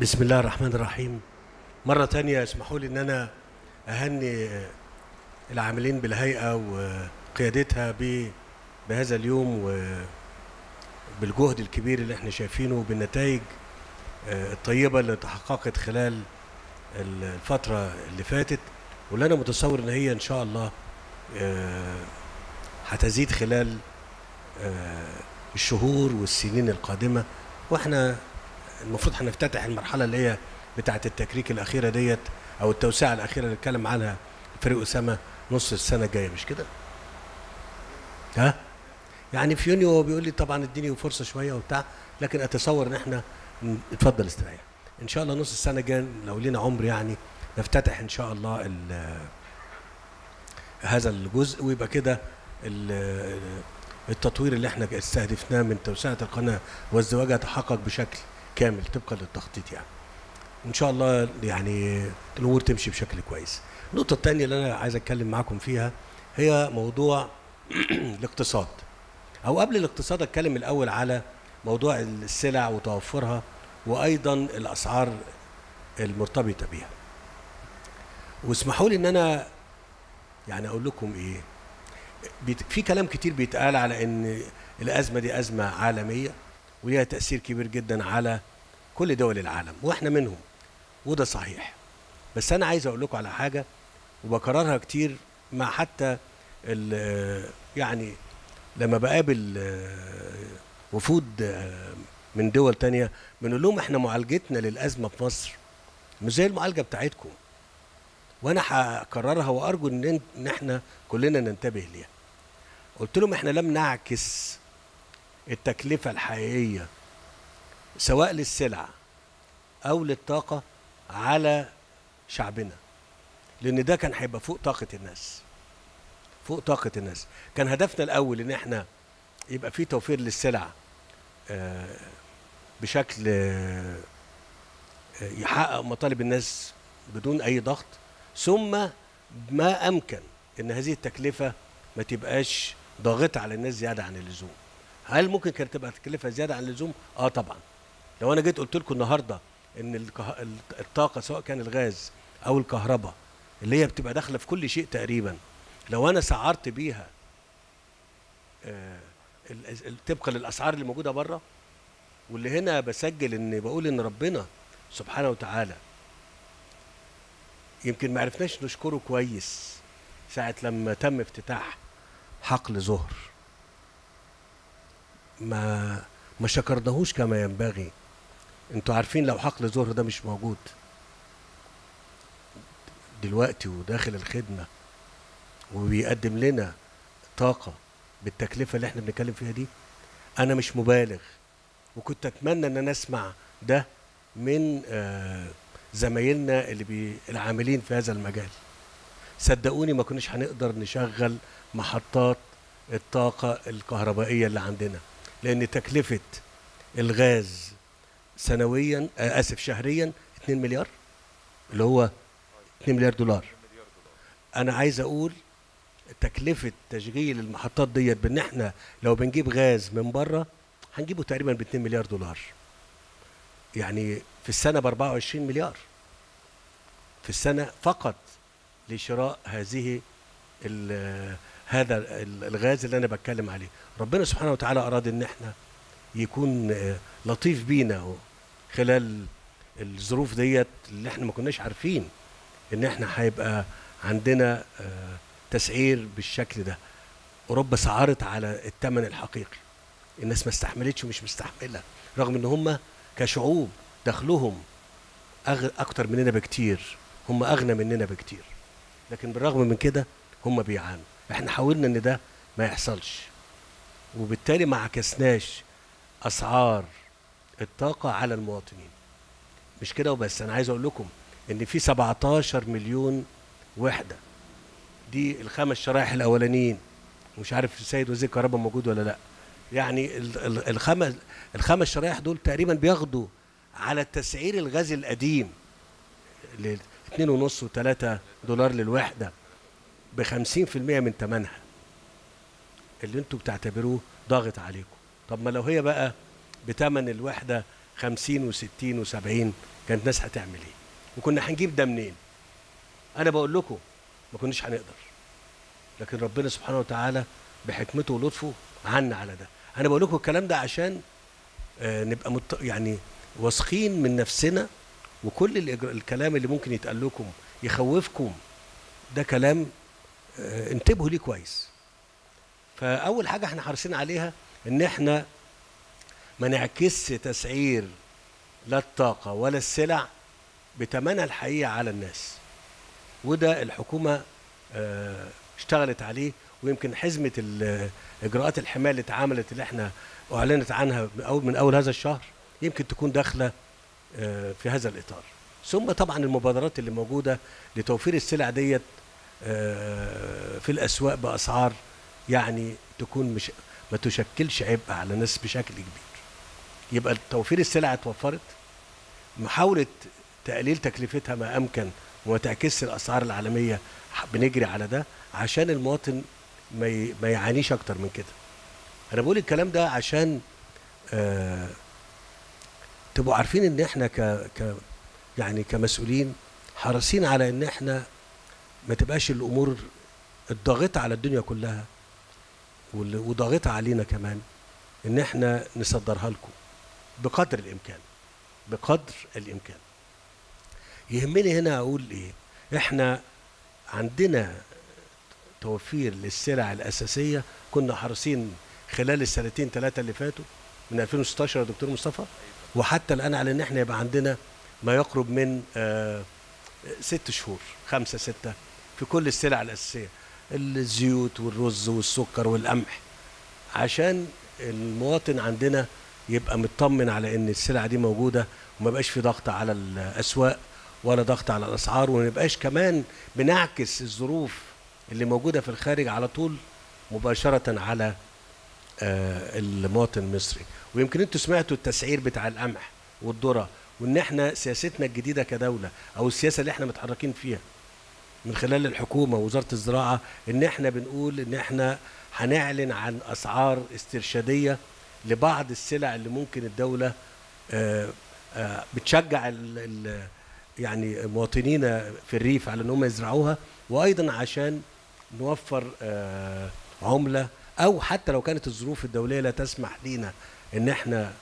بسم الله الرحمن الرحيم مرة تانية اسمحوا لي ان انا اهني العاملين بالهيئة وقيادتها ب- بهذا اليوم وبالجهد الكبير اللي احنا شايفينه وبالنتائج آه، الطيبة اللي تحققت خلال الفترة اللي فاتت واللي انا متصور ان هي ان شاء الله آه، هتزيد خلال آه، الشهور والسنين القادمة واحنا المفروض هنفتتح المرحلة اللي هي بتاعة التكريك الأخيرة ديت أو التوسعة الأخيرة اللي اتكلم عنها فريق أسامة نص السنة الجاية مش كده؟ ها؟ يعني في يونيو هو بيقول لي طبعا اديني فرصة شوية وبتاع لكن أتصور إن احنا ن- اتفضل استريح إن شاء الله نص السنة الجاية لو لينا عمر يعني نفتتح إن شاء الله ال- هذا الجزء ويبقى كده ال- التطوير اللي احنا استهدفناه من توسعة القناة والزواج يتحقق بشكل كامل طبقا للتخطيط يعني ان شاء الله يعني الامور تمشي بشكل كويس النقطة الثانية اللي انا عايز اتكلم معاكم فيها هي موضوع الاقتصاد او قبل الاقتصاد اتكلم الاول على موضوع السلع وتوفرها وايضا الاسعار المرتبطة بيها واسمحوا لي ان انا يعني اقول لكم ايه بيت- في كلام كتير بيتقال على ان الازمه دي ازمه عالميه وليها تاثير كبير جدا على كل دول العالم واحنا منهم وده صحيح بس انا عايز اقول لكم على حاجه وبكررها كتير مع حتى ال- يعني لما بقابل آه، وفود آه، من دول تانية بنقول لهم احنا معالجتنا للازمه في مصر مش زي المعالجه بتاعتكم وانا هكررها وارجو ان إن- ان احنا كلنا ننتبه ليها قلت لهم احنا لم نعكس التكلفه الحقيقيه سواء للسلع او للطاقه على شعبنا لان ده كان هيبقى فوق طاقه الناس فوق طاقه الناس كان هدفنا الاول ان احنا يبقى في توفير للسلع آه، بشكل آه، آه، يحقق مطالب الناس بدون اي ضغط ثم ما امكن ان هذه التكلفه ما تبقاش ضاغطه على الناس زياده عن اللزوم هل ممكن كانت تبقى تكلفه زياده عن اللزوم اه طبعا لو انا جيت قلت لكم النهارده ان الكه... الطاقه سواء كان الغاز او الكهرباء اللي هي بتبقى داخله في كل شيء تقريبا لو انا سعرت بيها آه ال- ال- طبقا للاسعار اللي موجوده بره واللي هنا بسجل ان بقول ان ربنا سبحانه وتعالى يمكن ما عرفناش نشكره كويس ساعة لما تم افتتاح حقل زهر ما ما شكرناهوش كما ينبغي انتوا عارفين لو حقل زهر ده مش موجود دلوقتي وداخل الخدمة وبيقدم لنا طاقة بالتكلفة اللي احنا بنتكلم فيها دي انا مش مبالغ وكنت اتمنى ان انا اسمع ده من آه زمايلنا اللي بي العاملين في هذا المجال صدقوني ما كناش هنقدر نشغل محطات الطاقة الكهربائية اللي عندنا لأن تكلفة الغاز سنويا آه آسف شهريا 2 مليار اللي هو 2 مليار دولار أنا عايز أقول تكلفة تشغيل المحطات ديت بإن إحنا لو بنجيب غاز من بره هنجيبه تقريبا ب 2 مليار دولار يعني في السنة ب 24 مليار في السنة فقط لشراء هذه ال- هذا ال- الغاز اللي أنا بتكلم عليه ربنا سبحانه وتعالى أراد إن احنا يكون آه، لطيف بينا هو خلال الظروف ديت اللي احنا ما كناش عارفين ان احنا هيبقى عندنا آه، تسعير بالشكل ده اوروبا سعرت على الثمن الحقيقي الناس ما استحملتش ومش مستحمله رغم ان هم كشعوب دخلهم أغ... اكتر مننا بكتير هم اغنى مننا بكتير لكن بالرغم من كده هم بيعانوا احنا حاولنا ان ده ما يحصلش وبالتالي ما عكسناش اسعار الطاقه على المواطنين مش كده وبس انا عايز اقول لكم ان في 17 مليون وحده دي الخمس شرائح الاولانيين مش عارف السيد وزير الكهرباء موجود ولا لا يعني ال- ال- الخمس الخمس شرايح دول تقريبا بياخدوا على تسعير الغاز القديم ل 2.5 و3 دولار للوحده ب 50% من ثمنها اللي انتوا بتعتبروه ضاغط عليكم طب ما لو هي بقى بثمن الوحده 50 و60 و70 كانت ناس هتعمل ايه وكنا هنجيب ده منين انا بقول لكم ما كناش هنقدر لكن ربنا سبحانه وتعالى بحكمته ولطفه عنا على ده انا بقول لكم الكلام ده عشان آه نبقى مت... يعني واثقين من نفسنا وكل الإجر... الكلام اللي ممكن يتقال لكم يخوفكم ده كلام آه انتبهوا ليه كويس فاول حاجه احنا حريصين عليها ان احنا ما نعكسش تسعير لا الطاقه ولا السلع بثمنها الحقيقي على الناس وده الحكومه آه اشتغلت عليه ويمكن حزمه اجراءات الحمايه اللي اتعملت اللي احنا اعلنت عنها من اول من اول هذا الشهر يمكن تكون داخله آه في هذا الاطار ثم طبعا المبادرات اللي موجوده لتوفير السلع ديت آه في الاسواق باسعار يعني تكون مش ما تشكلش عبء على الناس بشكل كبير يبقى توفير السلع اتوفرت محاولة تقليل تكلفتها ما أمكن وما تعكسش الأسعار العالمية بنجري على ده عشان المواطن ما ما يعانيش أكتر من كده أنا بقول الكلام ده عشان آه تبقوا عارفين إن إحنا ك ك يعني كمسؤولين حريصين على إن إحنا ما تبقاش الأمور الضاغطة على الدنيا كلها وضاغطة علينا كمان إن إحنا نصدرها لكم بقدر الامكان بقدر الامكان يهمني هنا اقول ايه احنا عندنا توفير للسلع الاساسيه كنا حريصين خلال السنتين ثلاثه اللي فاتوا من 2016 يا دكتور مصطفى وحتى الان على ان احنا يبقى عندنا ما يقرب من آه ست شهور خمسه سته في كل السلع الاساسيه الزيوت والرز والسكر والقمح عشان المواطن عندنا يبقى مطمن على ان السلع دي موجوده وما يبقاش في ضغط على الاسواق ولا ضغط على الاسعار وما يبقاش كمان بنعكس الظروف اللي موجوده في الخارج على طول مباشره على آه المواطن المصري ويمكن انتوا سمعتوا التسعير بتاع القمح والذره وان احنا سياستنا الجديده كدوله او السياسه اللي احنا متحركين فيها من خلال الحكومه ووزاره الزراعه ان احنا بنقول ان احنا هنعلن عن اسعار استرشاديه لبعض السلع اللي ممكن الدولة آآ آآ بتشجع ال ال يعني مواطنينا في الريف على ان هم يزرعوها وايضا عشان نوفر عملة او حتى لو كانت الظروف الدولية لا تسمح لينا ان احنا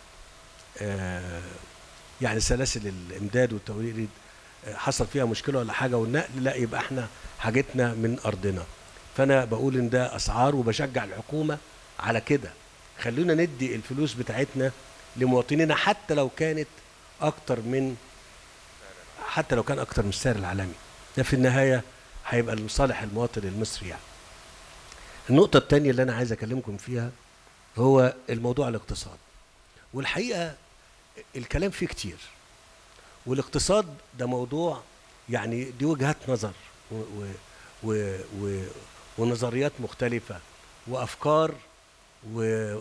يعني سلاسل الامداد والتوريد حصل فيها مشكلة ولا حاجة والنقل لا يبقى احنا حاجتنا من ارضنا فانا بقول ان ده اسعار وبشجع الحكومة على كده خلونا ندي الفلوس بتاعتنا لمواطنينا حتى لو كانت اكتر من حتى لو كان اكتر من السعر العالمي ده في النهايه هيبقى لصالح المواطن المصري يعني النقطه الثانيه اللي انا عايز اكلمكم فيها هو الموضوع الاقتصاد والحقيقه الكلام فيه كتير والاقتصاد ده موضوع يعني دي وجهات نظر و و و و ونظريات مختلفه وافكار و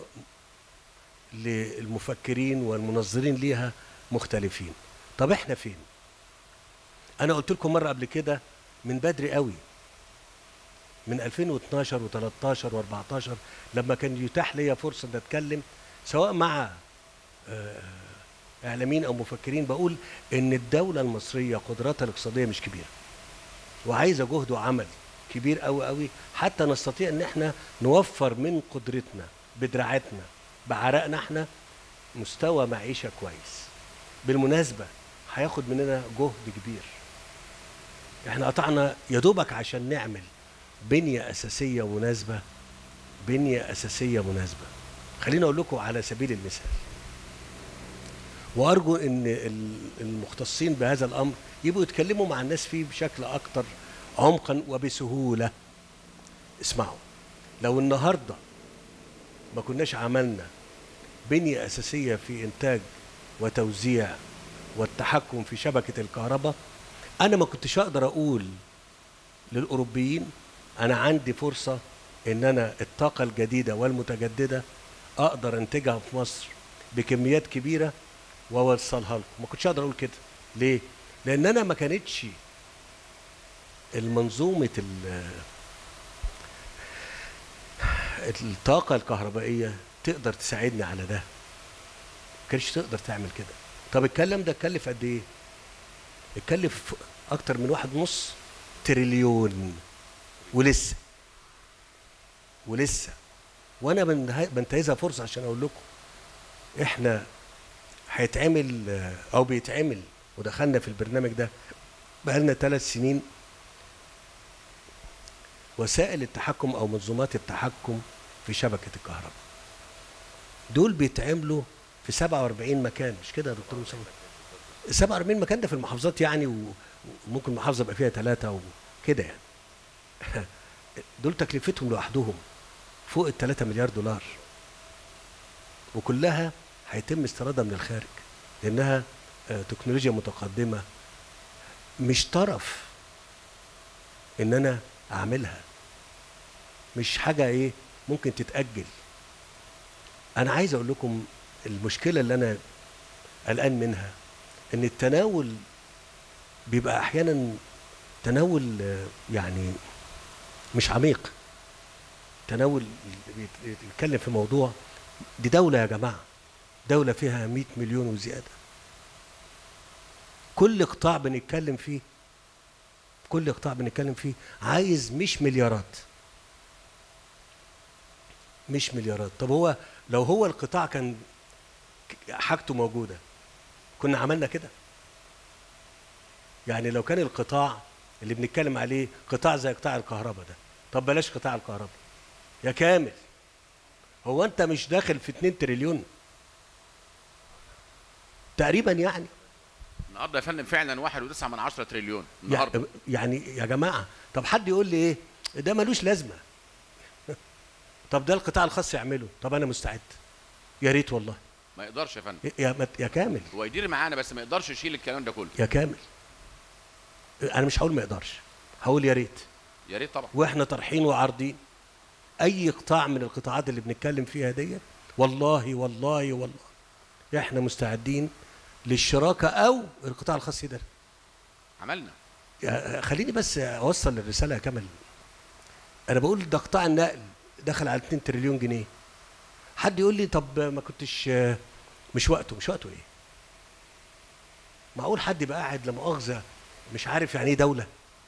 للمفكرين والمنظرين ليها مختلفين طب احنا فين انا قلت لكم مره قبل كده من بدري قوي من 2012 و13 و14 لما كان يتاح لي فرصه ان اتكلم سواء مع اعلاميين او مفكرين بقول ان الدوله المصريه قدراتها الاقتصاديه مش كبيره وعايزه جهد وعمل كبير قوي قوي حتى نستطيع ان احنا نوفر من قدرتنا بدراعتنا بعرقنا احنا مستوى معيشه كويس بالمناسبه هياخد مننا جهد كبير احنا قطعنا يا دوبك عشان نعمل بنيه اساسيه مناسبه بنيه اساسيه مناسبه خليني اقول لكم على سبيل المثال وارجو ان المختصين بهذا الامر يبقوا يتكلموا مع الناس فيه بشكل اكتر عمقا وبسهوله اسمعوا لو النهارده ما كناش عملنا بنيه اساسيه في انتاج وتوزيع والتحكم في شبكه الكهرباء انا ما كنتش اقدر اقول للاوروبيين انا عندي فرصه ان انا الطاقه الجديده والمتجدده اقدر انتجها في مصر بكميات كبيره واوصلها لكم ما كنتش اقدر اقول كده ليه لان انا ما كانتش المنظومه الطاقه الكهربائيه تقدر تساعدني على ده ما كانتش تقدر تعمل كده طب الكلام ده اتكلف قد ايه اتكلف اكتر من واحد ونص تريليون ولسه ولسه وانا بنه- بنتهزها فرصه عشان اقول لكم احنا هيتعمل آه، او بيتعمل ودخلنا في البرنامج ده بقالنا ثلاث سنين وسائل التحكم او منظومات التحكم في شبكه الكهرباء دول بيتعملوا في 47 مكان مش كده يا دكتور مساوي 47 مكان ده في المحافظات يعني و- وممكن محافظه يبقى فيها ثلاثه وكده يعني دول تكلفتهم لوحدهم فوق ال 3 مليار دولار وكلها هيتم استيرادها من الخارج لانها آه، تكنولوجيا متقدمه مش طرف ان انا اعملها مش حاجه ايه ممكن تتاجل انا عايز اقول لكم المشكله اللي انا قلقان منها ان التناول بيبقى احيانا تناول آه، يعني مش عميق تناول بيت- بيتكلم في موضوع دي دولة يا جماعة دولة فيها 100 مليون وزيادة كل قطاع بنتكلم فيه كل قطاع بنتكلم فيه عايز مش مليارات مش مليارات طب هو لو هو القطاع كان ك- حاجته موجودة كنا عملنا كده يعني لو كان القطاع اللي بنتكلم عليه قطاع زي قطاع الكهرباء ده طب بلاش قطاع الكهرباء يا كامل هو انت مش داخل في 2 تريليون تقريبا يعني النهارده يا فندم فعلا 1.9 من 10 تريليون النهارده يعني يعني يا جماعه طب حد يقول لي ايه ده ملوش لازمه طب ده القطاع الخاص يعمله طب انا مستعد يا ريت والله ما يقدرش يا فندم يا مت- يا كامل هو يدير معانا بس ما يقدرش يشيل الكلام ده كله يا كامل انا مش هقول ما يقدرش هقول يا ريت يا ريت طبعا واحنا طرحين وعارضين اي قطاع من القطاعات اللي بنتكلم فيها دي والله والله والله احنا مستعدين للشراكه او القطاع الخاص ده عملنا يا- خليني بس اوصل الرساله يا كمال انا بقول ده قطاع النقل دخل على 2 تريليون جنيه حد يقول لي طب ما كنتش مش وقته مش وقته ايه معقول حد يبقى قاعد لا مؤاخذه مش عارف يعني ايه دوله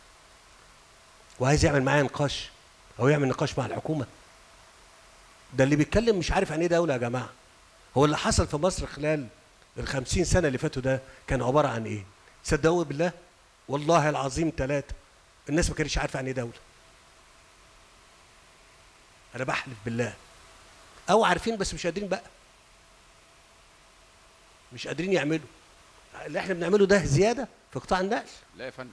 وعايز يعمل معايا نقاش او يعمل نقاش مع الحكومه ده اللي بيتكلم مش عارف يعني ايه دوله يا جماعه هو اللي حصل في مصر خلال الخمسين سنه اللي فاتوا ده كان عباره عن ايه صدقوا بالله والله العظيم ثلاثه الناس ما كانتش عارفه يعني ايه دوله انا بحلف بالله او عارفين بس مش قادرين بقى مش قادرين يعملوا اللي احنا بنعمله ده زياده في قطاع النقل لا يا فندم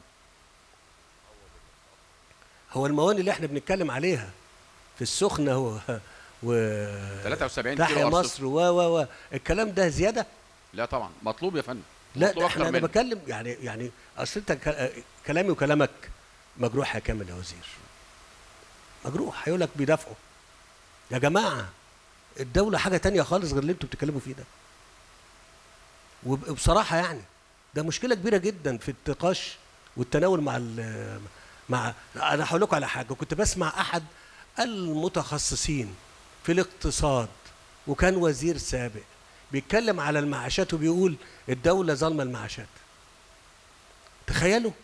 هو المواني اللي احنا بنتكلم عليها في السخنه و و 73 تحيا كيلو أرصفة. مصر و و و الكلام ده زياده لا طبعا مطلوب يا فندم لا مطلوب ده أكتر احنا انا منه. بكلم يعني يعني اصل انت ك- كلامي وكلامك مجروح يا كامل يا وزير مجروح هيقول لك بيدافعوا يا جماعه الدوله حاجه تانية خالص غير اللي انتوا بتتكلموا فيه ده وب- وبصراحه يعني ده مشكله كبيره جدا في النقاش والتناول مع ال- مع انا هقول لكم على حاجه كنت بسمع احد المتخصصين في الاقتصاد وكان وزير سابق بيتكلم على المعاشات وبيقول الدولة ظالمة المعاشات تخيلوا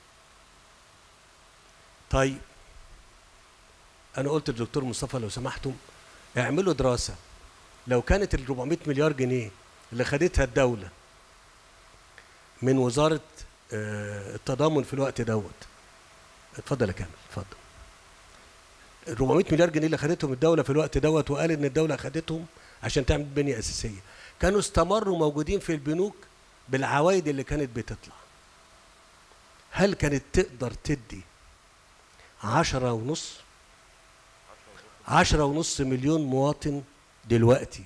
طيب أنا قلت للدكتور مصطفى لو سمحتم اعملوا دراسة لو كانت ال 400 مليار جنيه اللي خدتها الدولة من وزارة آه، التضامن في الوقت دوت اتفضل يا كامل اتفضل ال 400 مليار جنيه اللي خدتهم الدولة في الوقت دوت وقال إن الدولة خدتهم عشان تعمل بنية أساسية كانوا استمروا موجودين في البنوك بالعوائد اللي كانت بتطلع هل كانت تقدر تدي عشرة ونص عشرة ونص مليون مواطن دلوقتي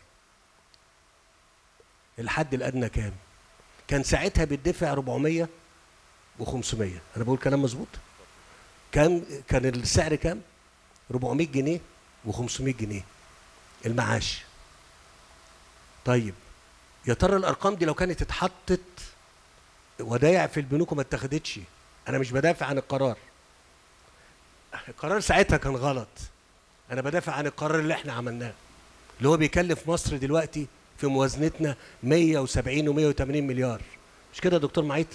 الحد الأدنى كام كان ساعتها بيدفع 400 و500 أنا بقول كلام مظبوط كان كان السعر كام 400 جنيه و500 جنيه المعاش طيب يا ترى الارقام دي لو كانت اتحطت ودايع في البنوك وما اتخذتش انا مش بدافع عن القرار القرار ساعتها كان غلط انا بدافع عن القرار اللي احنا عملناه اللي هو بيكلف مصر دلوقتي في موازنتنا 170 و180 مليار مش كده يا دكتور معيط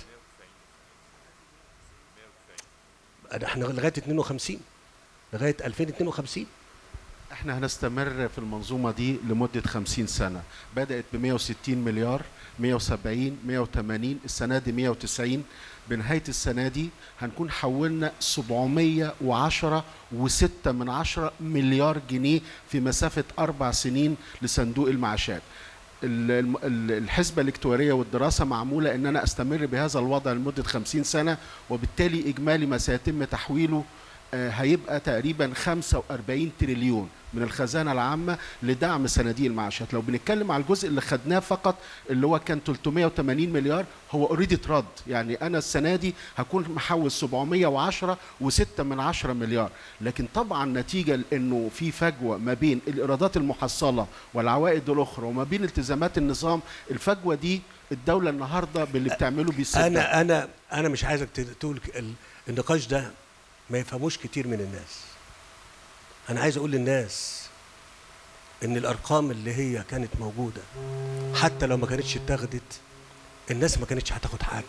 احنا لغايه 52 لغايه 2052 احنا هنستمر في المنظومة دي لمدة 50 سنة بدأت ب 160 مليار 170 180 السنة دي 190 بنهاية السنة دي هنكون حولنا 710 و6 من عشرة مليار جنيه في مسافة أربع سنين لصندوق المعاشات ال- الم- ال- الحسبة الاكتوارية والدراسة معمولة ان انا استمر بهذا الوضع لمدة 50 سنة وبالتالي اجمالي ما سيتم تحويله آه، هيبقى تقريبا 45 تريليون من الخزانة العامة لدعم صناديق المعاشات لو بنتكلم على الجزء اللي خدناه فقط اللي هو كان 380 مليار هو اوريدي اترد يعني انا السنة دي هكون محول 710 و6 من 10 مليار لكن طبعا نتيجة لانه في فجوة ما بين الايرادات المحصلة والعوائد الاخرى وما بين التزامات النظام الفجوة دي الدولة النهاردة باللي بتعمله بيسدها انا انا انا مش عايزك ت- تقول ك- ال- النقاش ده ما يفهموش كتير من الناس انا عايز اقول للناس ان الارقام اللي هي كانت موجوده حتى لو ما كانتش اتاخدت الناس ما كانتش هتاخد حاجه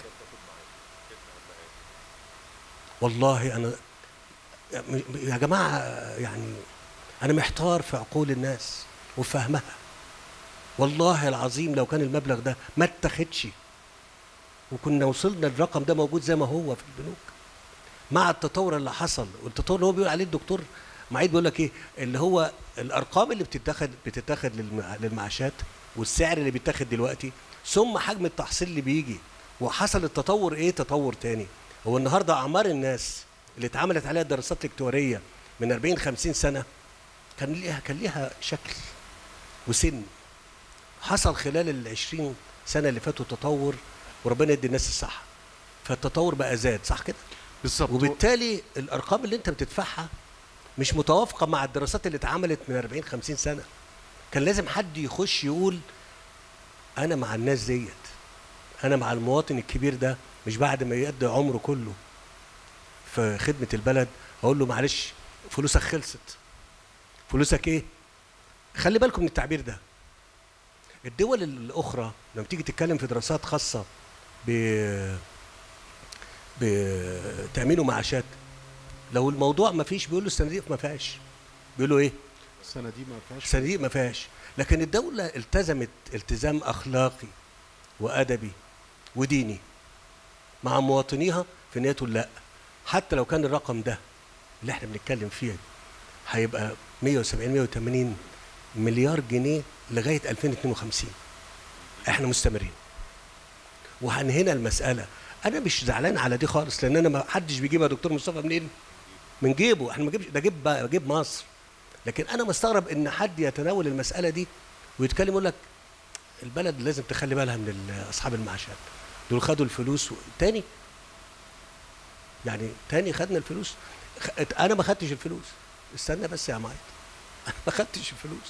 والله انا يا جماعه يعني انا محتار في عقول الناس وفهمها والله العظيم لو كان المبلغ ده ما اتخدش وكنا وصلنا الرقم ده موجود زي ما هو في البنوك مع التطور اللي حصل والتطور اللي هو بيقول عليه الدكتور معيد بيقول لك ايه اللي هو الارقام اللي بتتاخد بتتاخد للم- للمعاشات والسعر اللي بيتاخد دلوقتي ثم حجم التحصيل اللي بيجي وحصل التطور ايه تطور تاني هو النهارده اعمار الناس اللي اتعملت عليها الدراسات الاكتواريه من 40 50 سنه كان ليها كان ليها شكل وسن حصل خلال ال 20 سنه اللي فاتوا تطور وربنا يدي الناس الصحه فالتطور بقى زاد صح كده بالظبط وبالتالي الارقام اللي انت بتدفعها مش متوافقه مع الدراسات اللي اتعملت من 40 50 سنه كان لازم حد يخش يقول انا مع الناس ديت انا مع المواطن الكبير ده مش بعد ما يقضي عمره كله في خدمه البلد اقول له معلش فلوسك خلصت فلوسك ايه خلي بالكم من التعبير ده الدول الاخرى لما تيجي تتكلم في دراسات خاصه ب بتامين ومعاشات لو الموضوع ما فيش بيقول له الصناديق ما فيهاش بيقول له ايه السنة دي ما فيهاش الصناديق ما فيهاش لكن الدوله التزمت التزام اخلاقي وادبي وديني مع مواطنيها في ان هي تقول لا حتى لو كان الرقم ده اللي احنا بنتكلم فيه هيبقى 170 180 مليار جنيه لغايه 2052 احنا مستمرين وهنهينا المساله انا مش زعلان على دي خالص لان انا ما حدش بيجيبها دكتور مصطفى منين من جيبه احنا ما جيبش ده جيب جيب مصر لكن انا مستغرب ان حد يتناول المساله دي ويتكلم يقول لك البلد لازم تخلي بالها من ال- اصحاب المعاشات دول خدوا الفلوس و... تاني يعني تاني خدنا الفلوس خ... انا ما خدتش الفلوس استنى بس يا معيط انا ما خدتش الفلوس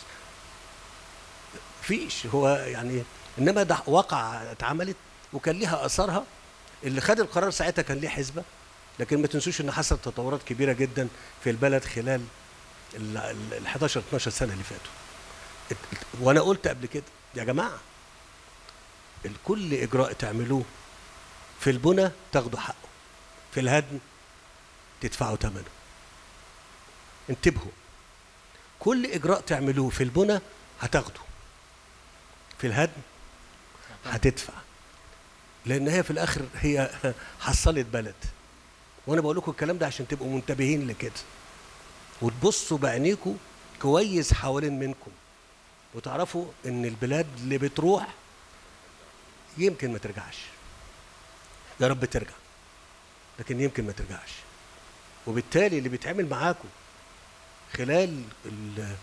فيش هو يعني انما ده واقع اتعملت وكان ليها اثارها اللي خد القرار ساعتها كان ليه حسبه لكن ما تنسوش ان حصل تطورات كبيره جدا في البلد خلال ال ال- 11 12 سنه اللي فاتوا ات- ات- وانا قلت قبل كده يا جماعه الكل اجراء تعملوه في البنى تاخدوا حقه في الهدم تدفعوا ثمنه انتبهوا كل اجراء تعملوه في البنى هتاخده في الهدم هتدفع لان هي في الاخر هي حصلت بلد وانا بقول لكم الكلام ده عشان تبقوا منتبهين لكده وتبصوا بعينيكم كويس حوالين منكم وتعرفوا ان البلاد اللي بتروح يمكن ما ترجعش يا رب ترجع لكن يمكن ما ترجعش وبالتالي اللي بيتعمل معاكم خلال ال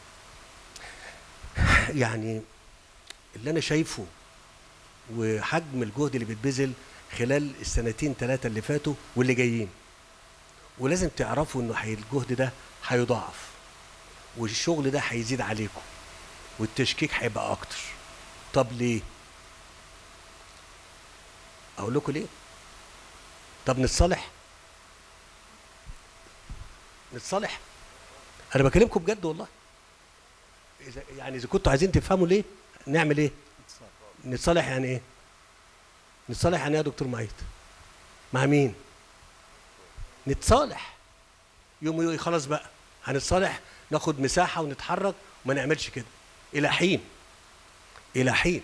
يعني اللي انا شايفه وحجم الجهد اللي بيتبذل خلال السنتين ثلاثة اللي فاتوا واللي جايين ولازم تعرفوا انه حي- الجهد ده هيضاعف والشغل ده هيزيد عليكم والتشكيك هيبقى اكتر طب ليه اقول لكم ليه طب نتصالح نتصالح انا بكلمكم بجد والله اذا يعني اذا كنتوا عايزين تفهموا ليه نعمل ايه نتصالح يعني ايه نتصالح يعني ايه يا دكتور معيد مع مين نتصالح يوم يقول خلاص بقى هنتصالح ناخد مساحه ونتحرك وما نعملش كده الى حين الى حين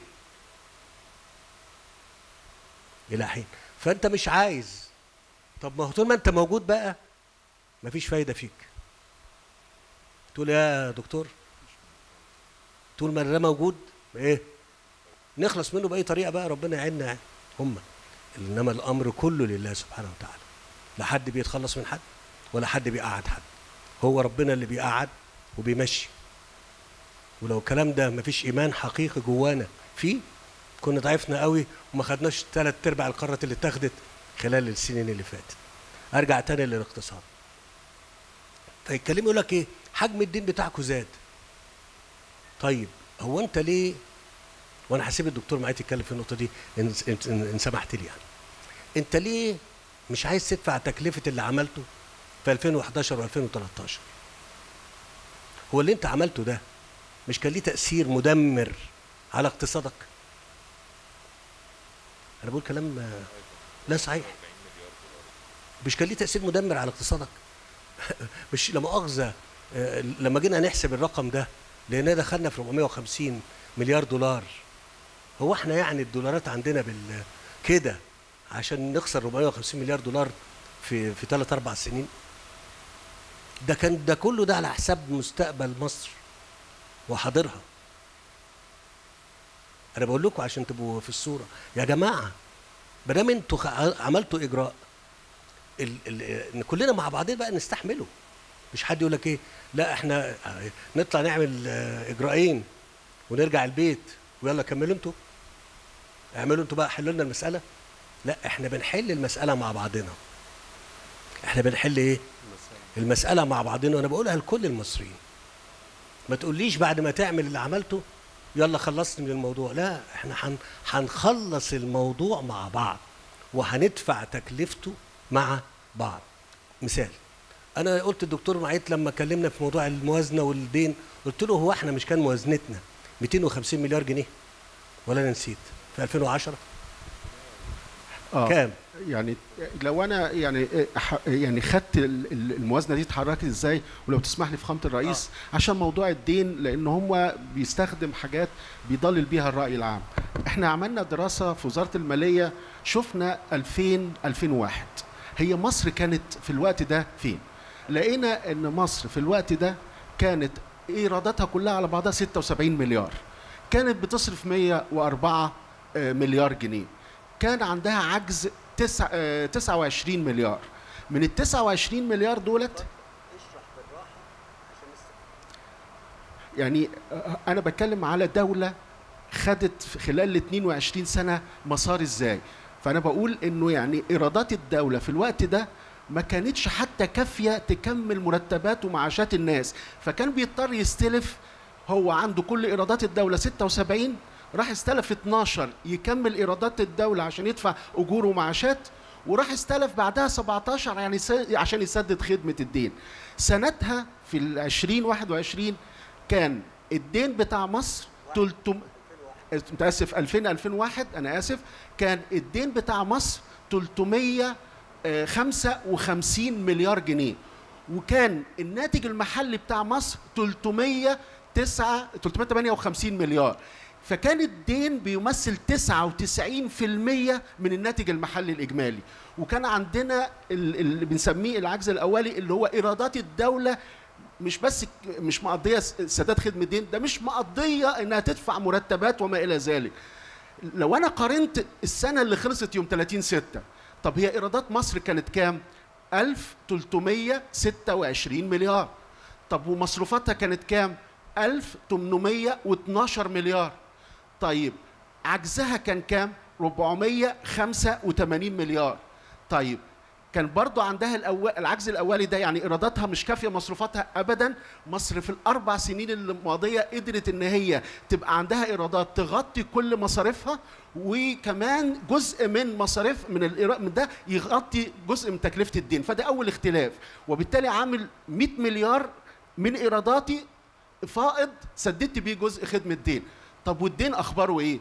الى حين فانت مش عايز طب ما هو طول ما انت موجود بقى مفيش فايده فيك تقول يا دكتور طول ما ده موجود ايه نخلص منه باي طريقه بقى ربنا يعيننا يعني هم انما الامر كله لله سبحانه وتعالى لا حد بيتخلص من حد ولا حد بيقعد حد هو ربنا اللي بيقعد وبيمشي ولو الكلام ده مفيش ايمان حقيقي جوانا فيه كنا ضعفنا قوي وما خدناش ثلاث ارباع القاره اللي اتاخدت خلال السنين اللي فاتت ارجع تاني للاقتصاد فيتكلموا يقول لك ايه حجم الدين بتاعكم زاد طيب هو انت ليه وانا هسيب الدكتور معايا يتكلم في النقطه دي ان, إن, إن, إن سمحت لي يعني انت ليه مش عايز تدفع تكلفه اللي عملته في 2011 و2013 هو اللي انت عملته ده مش كان ليه تاثير مدمر على اقتصادك انا بقول كلام آه، لا صحيح مش كان ليه تاثير مدمر على اقتصادك مش لا مؤاخذه آه، لما جينا نحسب الرقم ده لقينا دخلنا في 450 مليار دولار هو احنا يعني الدولارات عندنا بال كده عشان نخسر 450 مليار دولار في في ثلاث اربع سنين ده كان ده كله ده على حساب مستقبل مصر وحاضرها انا بقول لكم عشان تبقوا في الصوره يا جماعه ما دام انتوا خ- عملتوا اجراء ال ال ان كلنا مع بعضنا بقى نستحمله مش حد يقول لك ايه لا احنا نطلع نعمل آه، اجراءين ونرجع البيت ويلا كملوا انتوا اعملوا انتوا بقى حلوا لنا المساله لا احنا بنحل المساله مع بعضنا احنا بنحل ايه المساله مع بعضنا وانا بقولها لكل المصريين ما تقوليش بعد ما تعمل اللي عملته يلا خلصت من الموضوع لا احنا هن- هنخلص الموضوع مع بعض وهندفع تكلفته مع بعض مثال انا قلت الدكتور معيط لما كلمنا في موضوع الموازنه والدين قلت له هو احنا مش كان موازنتنا 250 مليار جنيه ولا انا نسيت في 2010 آه. كام يعني لو انا يعني ح- يعني خدت ال- ال- الموازنه دي اتحركت ازاي ولو تسمح لي فخامه الرئيس آه. عشان موضوع الدين لان هو بيستخدم حاجات بيضلل بيها الراي العام احنا عملنا دراسه في وزاره الماليه شفنا 2000 2001 هي مصر كانت في الوقت ده فين لقينا ان مصر في الوقت ده كانت ايراداتها كلها على بعضها 76 مليار كانت بتصرف 104 آه، مليار جنيه كان عندها عجز تسع آه، 29 مليار من ال 29 مليار دولت يعني آه، انا بتكلم على دوله خدت في خلال ال 22 سنه مسار ازاي فانا بقول انه يعني ايرادات الدوله في الوقت ده ما كانتش حتى كافيه تكمل مرتبات ومعاشات الناس فكان بيضطر يستلف هو عنده كل ايرادات الدوله 76 راح استلف 12 يكمل ايرادات الدوله عشان يدفع اجور ومعاشات وراح استلف بعدها 17 يعني س- عشان يسدد خدمه الدين سنتها في ال 2021 كان الدين بتاع مصر 300 متاسف 2000 2001 انا اسف كان الدين بتاع مصر 355 مليار جنيه وكان الناتج المحلي بتاع مصر 309 358 مليار فكان الدين بيمثل 99% من الناتج المحلي الاجمالي وكان عندنا ال- اللي بنسميه العجز الاولي اللي هو ايرادات الدوله مش بس ك- مش مقضيه س- سداد خدمه الدين ده مش مقضيه انها تدفع مرتبات وما الى ذلك لو انا قارنت السنه اللي خلصت يوم 30 6 طب هي ايرادات مصر كانت كام 1326 مليار طب ومصروفاتها كانت كام 1812 مليار طيب عجزها كان كام 485 مليار طيب كان برضو عندها الأول العجز الاولي ده يعني ايراداتها مش كافيه مصروفاتها ابدا مصر في الاربع سنين الماضيه قدرت ان هي تبقى عندها ايرادات تغطي كل مصاريفها وكمان جزء من مصاريف من الإيراد من ده يغطي جزء من تكلفه الدين فده اول اختلاف وبالتالي عامل 100 مليار من ايراداتي فائض سددت بيه جزء خدمه دين طب والدين اخباره ايه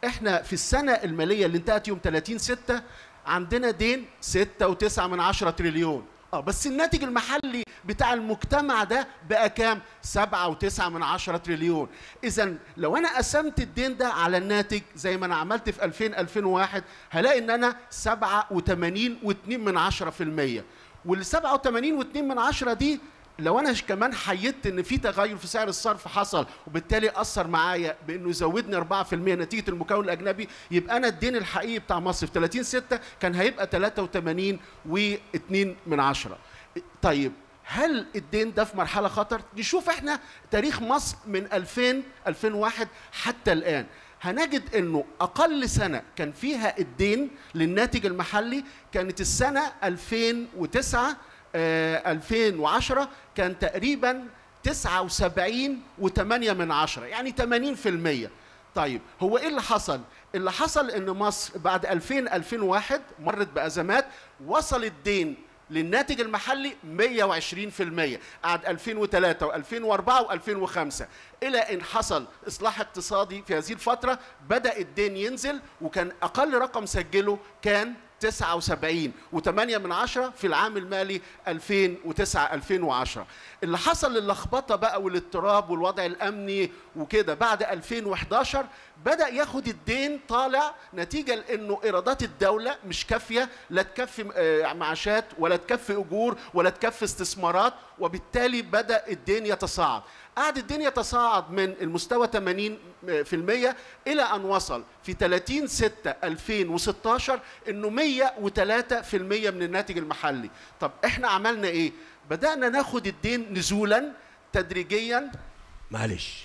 احنا في السنه الماليه اللي انتهت يوم 30 6 عندنا دين 6.9 من 10 تريليون اه بس الناتج المحلي بتاع المجتمع ده بقى كام 7.9 من 10 تريليون اذا لو انا قسمت الدين ده على الناتج زي ما انا عملت في 2000 2001 هلاقي ان انا 87 و2 من 10% وال 87 و2 من 10 دي لو انا كمان حيدت ان في تغير في سعر الصرف حصل وبالتالي اثر معايا بانه يزودني 4% نتيجه المكون الاجنبي يبقى انا الدين الحقيقي بتاع مصر في 30 6 كان هيبقى 83 و2 من 10 طيب هل الدين ده في مرحله خطر نشوف احنا تاريخ مصر من 2000 2001 حتى الان هنجد انه اقل سنه كان فيها الدين للناتج المحلي كانت السنه 2009 آه 2010 كان تقريبا 79 و8 من عشرة يعني 80% طيب هو ايه اللي حصل اللي حصل ان مصر بعد 2000 2001 مرت بازمات وصل الدين للناتج المحلي 120% قعد 2003 و2004 و2005 الى ان حصل اصلاح اقتصادي في هذه الفتره بدا الدين ينزل وكان اقل رقم سجله كان 79 و8 من عشرة في العام المالي 2009 2010 اللي حصل اللخبطه بقى والاضطراب والوضع الامني وكده بعد 2011 بدا ياخد الدين طالع نتيجه لانه ايرادات الدوله مش كافيه لا تكفي معاشات ولا تكفي اجور ولا تكفي استثمارات وبالتالي بدا الدين يتصاعد قعد الدين يتصاعد من المستوى 80% الى ان وصل في 30 6 2016 انه 103% من الناتج المحلي طب احنا عملنا ايه بدانا ناخد الدين نزولا تدريجيا معلش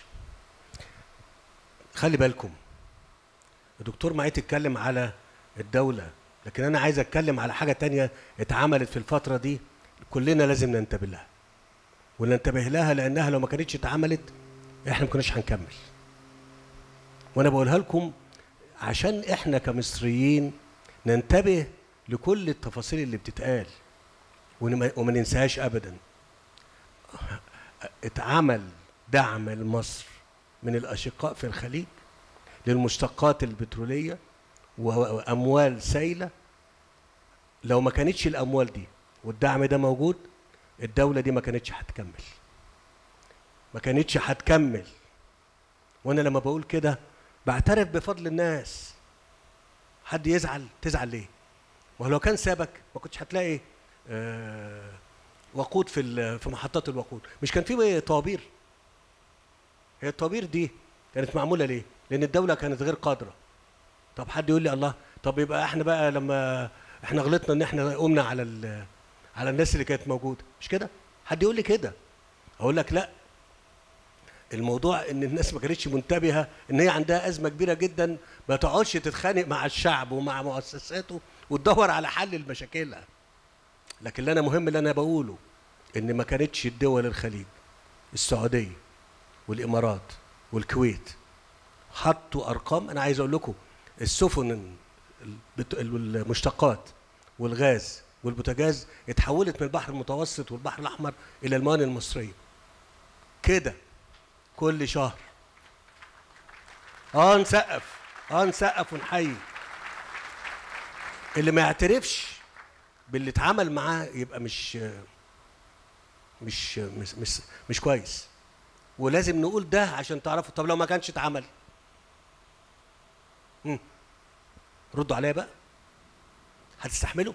خلي بالكم الدكتور معيط اتكلم على الدولة لكن أنا عايز أتكلم على حاجة تانية اتعملت في الفترة دي كلنا لازم ننتبه لها وننتبه لها لأنها لو ما كانتش اتعملت إحنا ما كناش هنكمل وأنا بقولها لكم عشان إحنا كمصريين ننتبه لكل التفاصيل اللي بتتقال وما ننساهاش أبدا اتعمل دعم لمصر من الأشقاء في الخليج للمشتقات البترولية وأموال سايلة لو ما كانتش الأموال دي والدعم ده موجود الدولة دي ما كانتش هتكمل ما كانتش هتكمل وأنا لما بقول كده بعترف بفضل الناس حد يزعل تزعل ليه؟ ما لو كان سابك ما كنتش هتلاقي آه وقود في في محطات الوقود مش كان في طوابير هي الطوابير دي كانت معموله ليه لان الدوله كانت غير قادره طب حد يقول لي الله طب يبقى احنا بقى لما احنا غلطنا ان احنا قمنا على على الناس اللي كانت موجوده مش كده حد يقول لي كده اقول لك لا الموضوع ان الناس ما كانتش منتبهه ان هي عندها ازمه كبيره جدا ما تقعدش تتخانق مع الشعب ومع مؤسساته وتدور على حل لمشاكلها لكن اللي انا مهم اللي انا بقوله ان ما كانتش الدول الخليج السعوديه والامارات والكويت حطوا ارقام انا عايز اقول لكم السفن المشتقات والغاز والبوتاجاز اتحولت من البحر المتوسط والبحر الاحمر الى الموانئ المصريه كده كل شهر اه نسقف اه نسقف ونحيي اللي ما يعترفش باللي اتعمل معاه يبقى مش مش مش مش, مش كويس ولازم نقول ده عشان تعرفوا طب لو ما كانش اتعمل ردوا عليا بقى هتستحملوا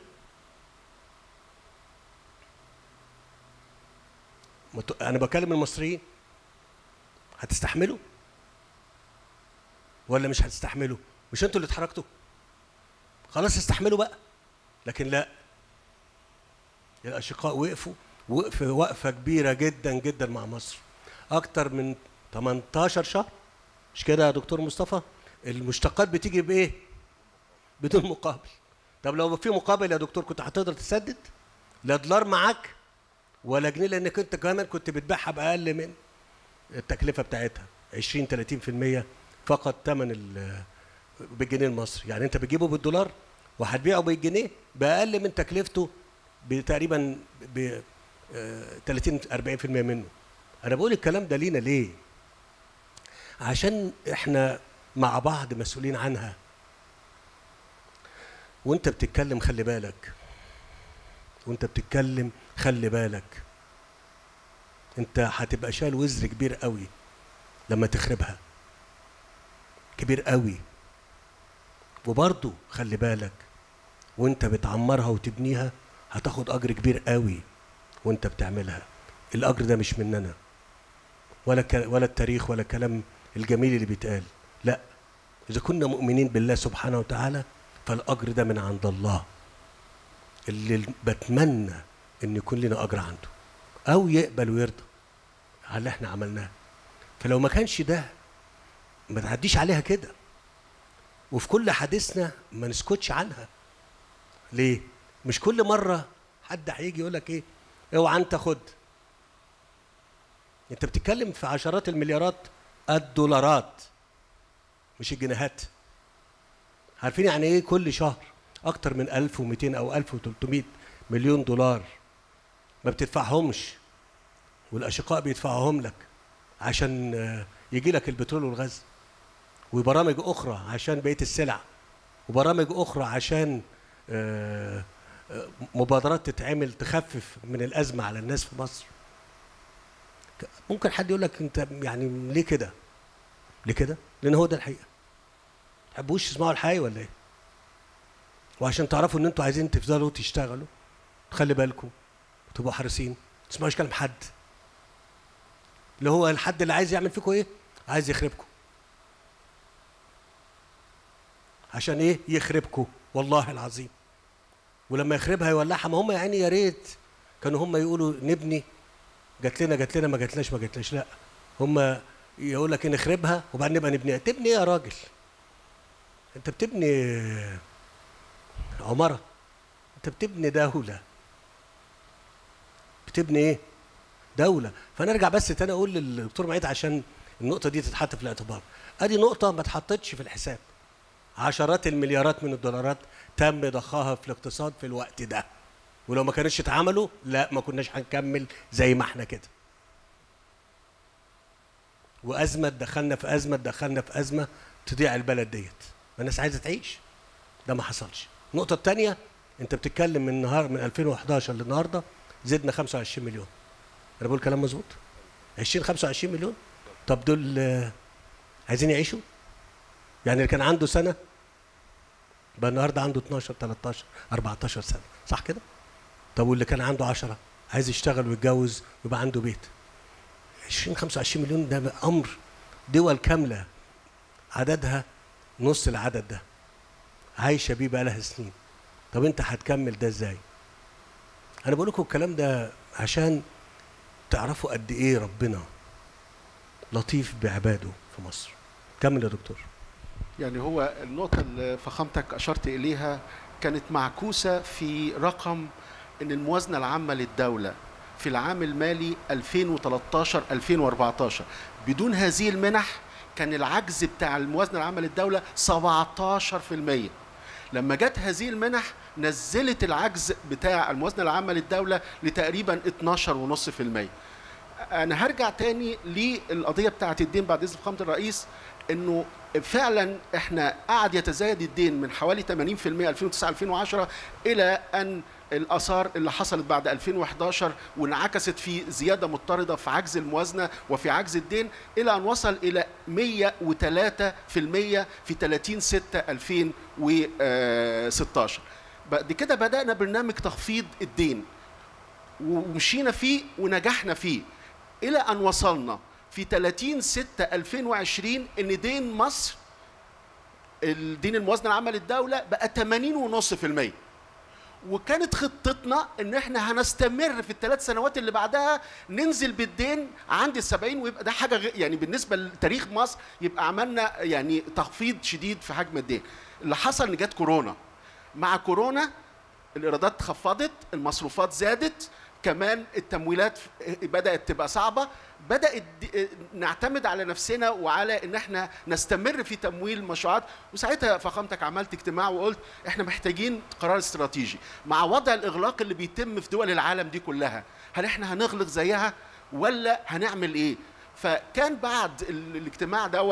انا بكلم المصريين هتستحملوا ولا مش هتستحملوا مش انتوا اللي اتحركتوا خلاص استحملوا بقى لكن لا الاشقاء وقفوا وقف وقفه كبيره جدا جدا مع مصر اكتر من 18 شهر مش كده يا دكتور مصطفى المشتقات بتيجي بايه بدون مقابل طب لو في مقابل يا دكتور كنت هتقدر تسدد لا دولار معاك ولا جنيه لانك انت كمان كنت بتبيعها باقل من التكلفه بتاعتها 20 30% فقط ثمن بالجنيه المصري يعني انت بتجيبه بالدولار وهتبيعه بالجنيه باقل من تكلفته بتقريبا ب 30 40% منه انا بقول الكلام ده لينا ليه عشان احنا مع بعض مسؤولين عنها وانت بتتكلم خلي بالك وانت بتتكلم خلي بالك انت هتبقى شايل وزر كبير قوي لما تخربها كبير قوي وبرضه خلي بالك وانت بتعمرها وتبنيها هتاخد اجر كبير قوي وانت بتعملها الاجر ده مش مننا ولا ك... ولا التاريخ ولا الكلام الجميل اللي بيتقال لا اذا كنا مؤمنين بالله سبحانه وتعالى فالاجر ده من عند الله اللي بتمنى ان يكون لنا اجر عنده او يقبل ويرضى على اللي احنا عملناه فلو ما كانش ده ما تعديش عليها كده وفي كل حديثنا ما نسكتش عنها ليه مش كل مره حد هيجي يقول لك ايه اوعى انت خد انت بتتكلم في عشرات المليارات الدولارات مش الجنيهات عارفين يعني ايه كل شهر اكتر من 1200 او 1300 مليون دولار ما بتدفعهمش والاشقاء بيدفعوهم لك عشان آه، يجي لك البترول والغاز وبرامج اخرى عشان بقيه السلع وبرامج اخرى عشان آه، آه، مبادرات تتعمل تخفف من الازمه على الناس في مصر ك- ممكن حد يقول لك انت يعني ليه كده ليه كده لان هو ده الحقيقه تحبوش تسمعوا الحقيقه ولا ايه وعشان تعرفوا ان انتوا عايزين تفضلوا تشتغلوا خلي بالكم تبقوا حريصين ما تسمعوش كلام حد اللي هو الحد اللي عايز يعمل فيكم ايه عايز يخربكم عشان ايه يخربكم والله العظيم ولما يخربها يولعها ما هم يا عيني يا ريت كانوا هم يقولوا نبني جات لنا جات لنا ما جاتلاش ما جاتلاش لا هم يقول لك نخربها وبعدين نبقى نبنيها تبني ايه يا راجل انت بتبني عماره انت بتبني دوله بتبني ايه دوله فنرجع بس تاني اقول للدكتور معيد عشان النقطه دي تتحط في الاعتبار ادي نقطه ما اتحطتش في الحساب عشرات المليارات من الدولارات تم ضخها في الاقتصاد في الوقت ده ولو ما كانتش اتعملوا لا ما كناش هنكمل زي ما احنا كده وازمه دخلنا في ازمه دخلنا في ازمه تضيع البلد ديت ما الناس عايزه تعيش ده ما حصلش النقطه الثانيه انت بتتكلم من نهار من 2011 للنهارده زدنا 25 مليون انا بقول كلام مظبوط 20 25 مليون طب دول آه، عايزين يعيشوا يعني اللي كان عنده سنه بقى النهارده عنده 12 13 14 سنه صح كده طب واللي كان عنده 10 عايز يشتغل ويتجوز ويبقى عنده بيت 20 25 مليون ده بقى امر دول كامله عددها نص العدد ده عايشه بيه بقى لها سنين طب انت هتكمل ده ازاي انا بقول لكم الكلام ده عشان تعرفوا قد ايه ربنا لطيف بعباده في مصر كمل يا دكتور يعني هو النقطة اللي فخامتك أشرت إليها كانت معكوسة في رقم إن الموازنة العامة للدولة في العام المالي 2013 2014 بدون هذه المنح كان العجز بتاع الموازنة العامة للدولة 17% لما جت هذه المنح نزلت العجز بتاع الموازنة العامة للدولة لتقريبا 12.5% انا هرجع تاني للقضيه بتاعه الدين بعد اذن فخامه الرئيس انه فعلا احنا قعد يتزايد الدين من حوالي 80% 2009 2010 الى ان الاثار اللي حصلت بعد 2011 وانعكست في زياده مضطرده في عجز الموازنه وفي عجز الدين الى ان وصل الى 103% في 30 6 2016 بعد كده بدانا برنامج تخفيض الدين ومشينا فيه ونجحنا فيه الى ان وصلنا في 30 6 2020 ان دين مصر الدين الموازنه العامه للدوله بقى 80.5% وكانت خطتنا ان احنا هنستمر في الثلاث سنوات اللي بعدها ننزل بالدين عند السبعين ويبقى ده حاجه غ- يعني بالنسبه لتاريخ مصر يبقى عملنا يعني تخفيض شديد في حجم الدين اللي حصل ان جت كورونا مع كورونا الايرادات اتخفضت المصروفات زادت كمان التمويلات بدات تبقى صعبه بدات د- نعتمد على نفسنا وعلى ان احنا نستمر في تمويل المشروعات وساعتها فخامتك عملت اجتماع وقلت احنا محتاجين قرار استراتيجي مع وضع الاغلاق اللي بيتم في دول العالم دي كلها هل احنا هنغلق زيها ولا هنعمل ايه فكان بعد ال- الاجتماع دوت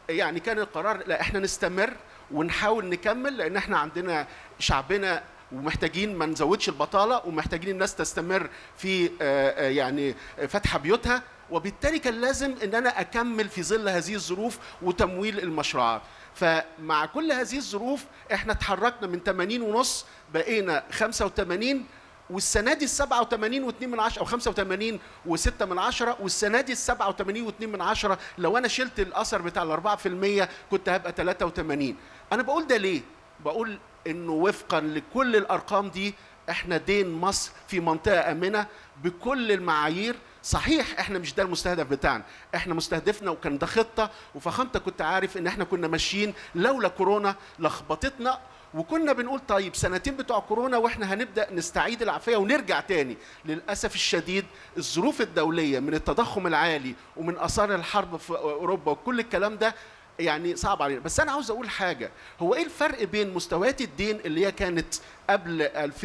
يعني كان القرار لا احنا نستمر ونحاول نكمل لان احنا عندنا شعبنا ومحتاجين ما نزودش البطاله ومحتاجين الناس تستمر في آه، آه، يعني فتح بيوتها وبالتالي كان لازم ان انا اكمل في ظل هذه الظروف وتمويل المشروعات فمع كل هذه الظروف احنا اتحركنا من 80 ونص بقينا 85 والسنه دي ال 87 و2 من 10 او 85 و6 من 10 والسنه دي ال 87 و2 من 10 لو انا شلت الاثر بتاع ال 4% كنت هبقى 83 انا بقول ده ليه؟ بقول انه وفقا لكل الارقام دي احنا دين مصر في منطقه امنه بكل المعايير صحيح احنا مش ده المستهدف بتاعنا احنا مستهدفنا وكان ده خطه وفخامتك كنت عارف ان احنا كنا ماشيين لولا كورونا لخبطتنا وكنا بنقول طيب سنتين بتوع كورونا واحنا هنبدا نستعيد العافيه ونرجع تاني للاسف الشديد الظروف الدوليه من التضخم العالي ومن اثار الحرب في اوروبا وكل الكلام ده يعني صعب علينا بس انا عاوز اقول حاجه هو ايه الفرق بين مستويات الدين اللي هي كانت قبل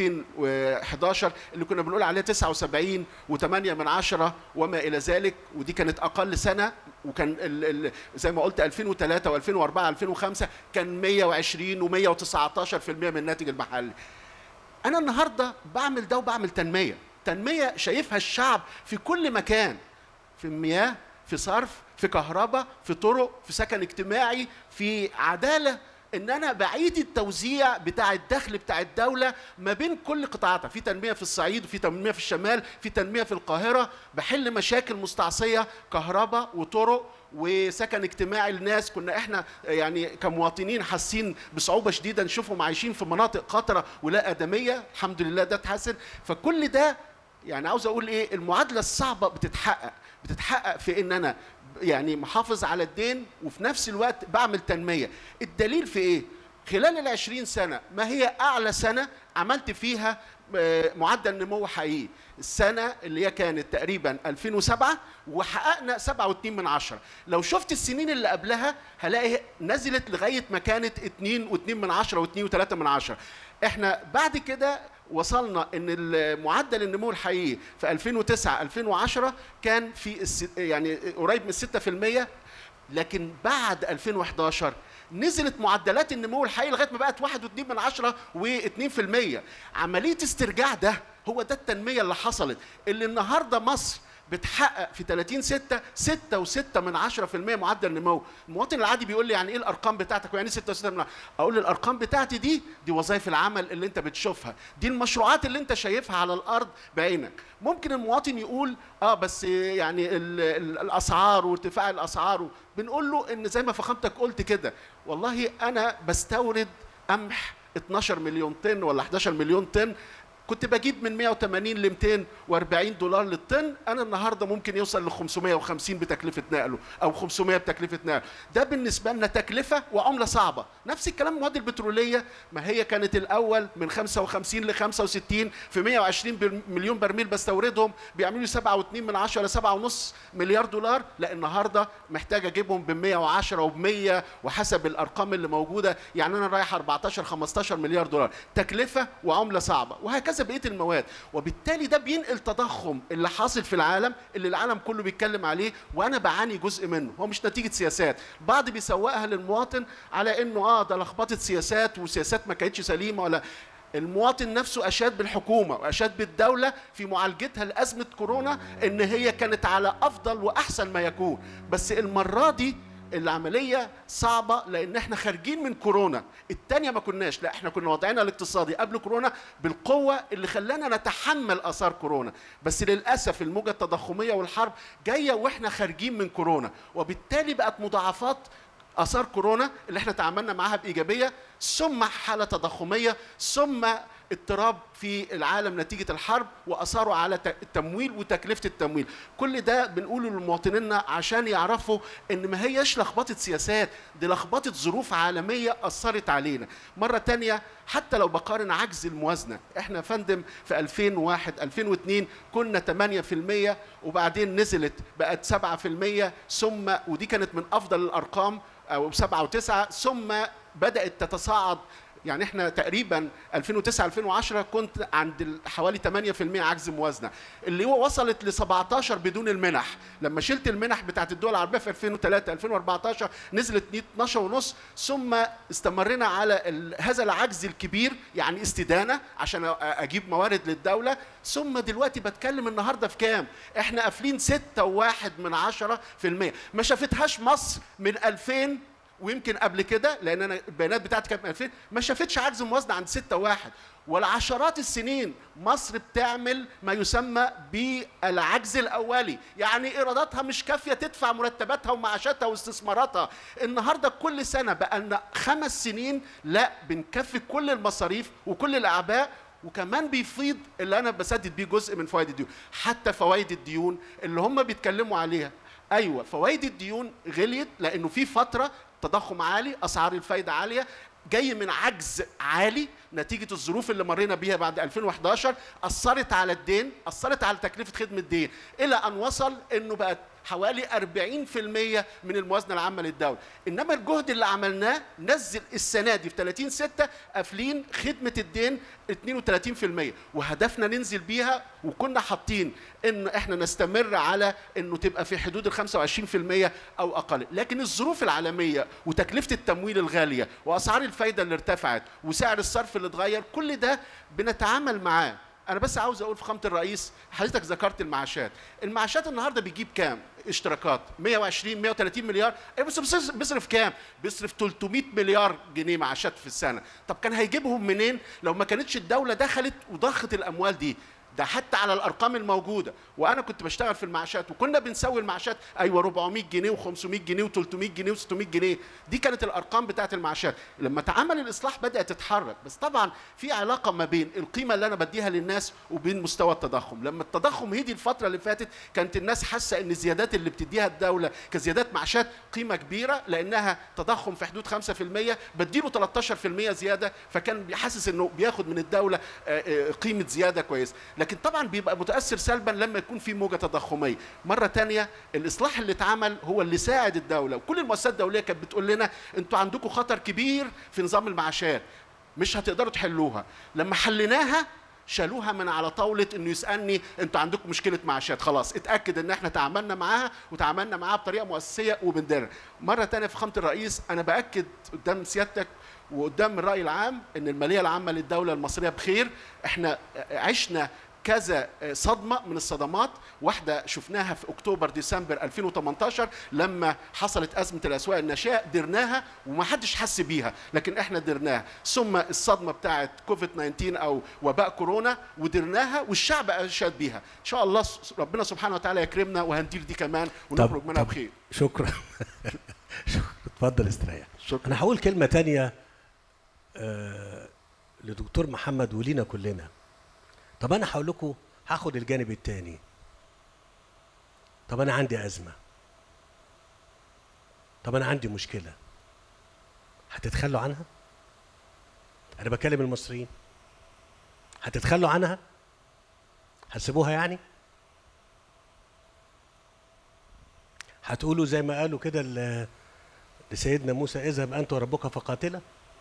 2011 اللي كنا بنقول عليها 79 و8 من عشرة وما الى ذلك ودي كانت اقل سنه وكان ال ال زي ما قلت 2003 و2004 2005 كان 120 و119% من الناتج المحلي انا النهارده بعمل ده وبعمل تنميه تنميه شايفها الشعب في كل مكان في المياه في صرف في كهرباء في طرق في سكن اجتماعي في عداله ان انا بعيد التوزيع بتاع الدخل بتاع الدوله ما بين كل قطاعاتها في تنميه في الصعيد وفي تنميه في الشمال في تنميه في القاهره بحل مشاكل مستعصيه كهرباء وطرق وسكن اجتماعي للناس كنا احنا يعني كمواطنين حاسين بصعوبه شديده نشوفهم عايشين في مناطق خطره ولا ادميه الحمد لله ده اتحسن فكل ده يعني عاوز اقول ايه المعادله الصعبه بتتحقق بتتحقق في ان انا يعني محافظ على الدين وفي نفس الوقت بعمل تنميه الدليل في ايه خلال ال 20 سنه ما هي اعلى سنه عملت فيها آه، معدل نمو حقيقي السنة اللي هي كانت تقريبا 2007 وحققنا 7.2 من عشرة لو شفت السنين اللي قبلها هلاقي نزلت لغاية ما كانت 2 و2 من عشرة و2 و3 من عشرة احنا بعد كده وصلنا ان معدل النمو الحقيقي في 2009 2010 كان في الس- يعني قريب من 6% لكن بعد 2011 نزلت معدلات النمو الحقيقي لغايه ما بقت 1.2 من عشرة و2% عمليه استرجاع ده هو ده التنميه اللي حصلت اللي النهارده مصر بتحقق في 30 6 6 و6 من 10% معدل نمو المواطن العادي بيقول لي يعني ايه الارقام بتاعتك ويعني 6 و6 من عشرة؟ اقول له الارقام بتاعتي دي دي وظائف العمل اللي انت بتشوفها دي المشروعات اللي انت شايفها على الارض بعينك ممكن المواطن يقول اه بس يعني ال ال الاسعار وارتفاع الاسعار بنقول له ان زي ما فخامتك قلت كده والله انا بستورد قمح 12 مليون طن ولا 11 مليون طن كنت بجيب من 180 ل 240 دولار للطن انا النهارده ممكن يوصل ل 550 بتكلفه نقله او 500 بتكلفه نقله ده بالنسبه لنا تكلفه وعمله صعبه نفس الكلام المواد البتروليه ما هي كانت الاول من 55 ل 65 في 120 بر- مليون برميل بستوردهم بيعملوا 7.2 من 10 ل 7.5 مليار دولار لا النهارده محتاج اجيبهم ب 110 وب 100 وحسب الارقام اللي موجوده يعني انا رايح 14 15 مليار دولار تكلفه وعمله صعبه وهكذا بقيه المواد وبالتالي ده بينقل تضخم اللي حاصل في العالم اللي العالم كله بيتكلم عليه وانا بعاني جزء منه هو مش نتيجه سياسات بعض بيسوقها للمواطن على انه اه ده لخبطه سياسات وسياسات ما كانتش سليمه ولا المواطن نفسه اشاد بالحكومه واشاد بالدوله في معالجتها لازمه كورونا ان هي كانت على افضل واحسن ما يكون بس المره دي العمليه صعبه لان احنا خارجين من كورونا التانية ما كناش لا احنا كنا وضعنا الاقتصادي قبل كورونا بالقوه اللي خلانا نتحمل اثار كورونا بس للاسف الموجه التضخميه والحرب جايه واحنا خارجين من كورونا وبالتالي بقت مضاعفات اثار كورونا اللي احنا تعاملنا معاها بايجابيه ثم حاله تضخميه ثم اضطراب في العالم نتيجه الحرب واثاره على ت- التمويل وتكلفه التمويل كل ده بنقوله لمواطنينا عشان يعرفوا ان ما هيش لخبطه سياسات دي لخبطه ظروف عالميه اثرت علينا مره تانية حتى لو بقارن عجز الموازنه احنا يا فندم في 2001 2002 كنا 8% وبعدين نزلت بقت 7% ثم ودي كانت من افضل الارقام او 7 و9 ثم بدات تتصاعد يعني احنا تقريبا 2009 2010 كنت عند ال- حوالي 8% عجز موازنه اللي هو وصلت ل 17 بدون المنح لما شلت المنح بتاعت الدول العربيه في 2003 2014 نزلت 12 ونص ثم استمرنا على ال- هذا العجز الكبير يعني استدانه عشان أ- اجيب موارد للدوله ثم دلوقتي بتكلم النهارده في كام احنا قافلين 6 وواحد من عشرة في المية ما شافتهاش مصر من 2000 ويمكن قبل كده لان انا البيانات بتاعتي كانت من 2000 ما شافتش عجز موازنه عند 6 واحد والعشرات السنين مصر بتعمل ما يسمى بالعجز الاولي يعني ايراداتها مش كافيه تدفع مرتباتها ومعاشاتها واستثماراتها النهارده كل سنه بقى لنا خمس سنين لا بنكفي كل المصاريف وكل الاعباء وكمان بيفيض اللي انا بسدد بيه جزء من فوائد الديون حتى فوائد الديون اللي هم بيتكلموا عليها ايوه فوائد الديون غليت لانه في فتره تضخم عالي اسعار الفايده عاليه جاي من عجز عالي نتيجه الظروف اللي مرينا بيها بعد 2011 اثرت على الدين اثرت على تكلفه خدمه الدين الى ان وصل انه بقت حوالي 40% من الموازنه العامه للدوله انما الجهد اللي عملناه نزل السنه دي في 30 6 قافلين خدمه الدين 32% وهدفنا ننزل بيها وكنا حاطين ان احنا نستمر على انه تبقى في حدود ال 25% او اقل لكن الظروف العالميه وتكلفه التمويل الغاليه واسعار الفايده اللي ارتفعت وسعر الصرف اللي اتغير كل ده بنتعامل معاه انا بس عاوز اقول في خامه الرئيس حضرتك ذكرت المعاشات المعاشات النهارده بيجيب كام اشتراكات 120 130 مليار إيه بس بيصرف- بيصرف كام بيصرف 300 مليار جنيه معاشات في السنه طب كان هيجيبهم منين لو ما كانتش الدوله دخلت وضخت الاموال دي ده حتى على الارقام الموجوده وانا كنت بشتغل في المعاشات وكنا بنسوي المعاشات ايوه 400 جنيه و500 جنيه و300 جنيه و600 جنيه دي كانت الارقام بتاعت المعاشات لما اتعمل الاصلاح بدات تتحرك بس طبعا في علاقه ما بين القيمه اللي انا بديها للناس وبين مستوى التضخم لما التضخم هدي الفتره اللي فاتت كانت الناس حاسه ان الزيادات اللي بتديها الدوله كزيادات معاشات قيمه كبيره لانها تضخم في حدود 5% بديله 13% زياده فكان بيحسس انه بياخد من الدوله آه، آه، قيمه زياده كويس لكن طبعا بيبقى متاثر سلبا لما يكون في موجه تضخميه مره تانية الاصلاح اللي اتعمل هو اللي ساعد الدوله وكل المؤسسات الدوليه كانت بتقول لنا انتوا عندكم خطر كبير في نظام المعاشات مش هتقدروا تحلوها لما حليناها شالوها من على طاولة انه يسألني انتوا عندكم مشكلة معاشات خلاص اتأكد ان احنا تعاملنا معاها وتعاملنا معاها بطريقة مؤسسية وبندرة مرة تانية في خامة الرئيس انا بأكد قدام سيادتك وقدام الرأي العام ان المالية العامة للدولة المصرية بخير احنا عشنا كذا صدمة من الصدمات واحدة شفناها في أكتوبر ديسمبر 2018 لما حصلت أزمة الأسواق الناشئة درناها وما حدش حس بيها لكن احنا درناها ثم الصدمة بتاعت كوفيد 19 أو وباء كورونا ودرناها والشعب أشاد بيها إن شاء الله س- ربنا سبحانه وتعالى يكرمنا وهندير دي كمان ونخرج منها بخير شكرا شكرا اتفضل استريح شكرا انا هقول كلمه تانية آه لدكتور محمد ولينا كلنا طب انا هقول لكم هاخد الجانب التاني طب انا عندي ازمه طب انا عندي مشكله هتتخلوا عنها انا بكلم المصريين هتتخلوا عنها هتسيبوها يعني هتقولوا زي ما قالوا كده ل- لسيدنا موسى اذهب انت وربك فقاتلا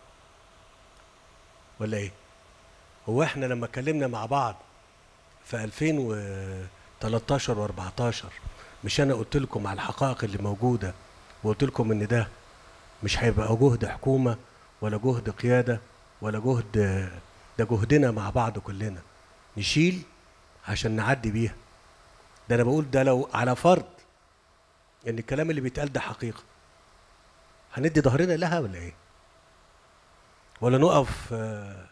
ولا ايه هو احنا لما اتكلمنا مع بعض في 2013 و14 مش انا قلت لكم على الحقائق اللي موجوده وقلت لكم ان ده مش هيبقى جهد حكومه ولا جهد قياده ولا جهد ده جهدنا مع بعض كلنا نشيل عشان نعدي بيها ده انا بقول ده لو على فرض ان الكلام اللي بيتقال ده حقيقه هندي ظهرنا لها ولا ايه ولا نقف آه،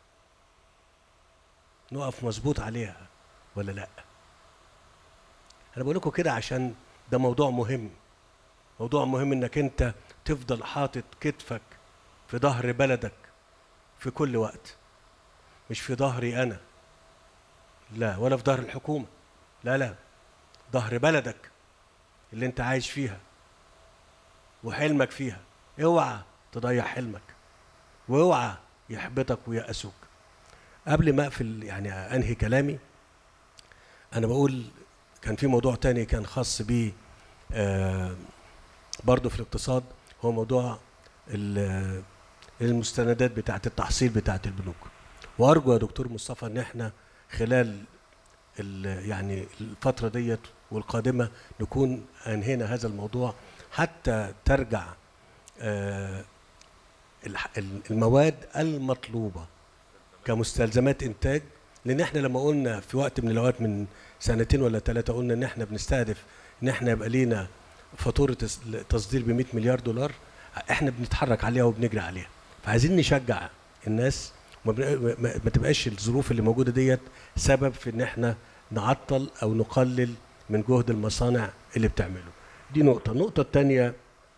نقف مظبوط عليها ولا لا انا بقول لكم كده عشان ده موضوع مهم موضوع مهم انك انت تفضل حاطط كتفك في ظهر بلدك في كل وقت مش في ظهري انا لا ولا في ظهر الحكومه لا لا ظهر بلدك اللي انت عايش فيها وحلمك فيها اوعى تضيع حلمك واوعى يحبطك ويأسوك قبل ما اقفل يعني انهي كلامي انا بقول كان في موضوع تاني كان خاص بيه آه برضه في الاقتصاد هو موضوع ال- المستندات بتاعه التحصيل بتاعه البنوك وارجو يا دكتور مصطفى ان احنا خلال ال- يعني الفتره ديت والقادمه نكون انهينا هذا الموضوع حتى ترجع آه، الح- ال- المواد المطلوبه كمستلزمات انتاج لان احنا لما قلنا في وقت من الاوقات من سنتين ولا ثلاثه قلنا ان احنا بنستهدف ان احنا يبقى لينا فاتوره تص- تصدير ب 100 مليار دولار احنا بنتحرك عليها وبنجري عليها فعايزين نشجع الناس وما بن- ما ما تبقاش الظروف اللي موجوده ديت سبب في ان احنا نعطل او نقلل من جهد المصانع اللي بتعمله دي نقطه النقطه الثانيه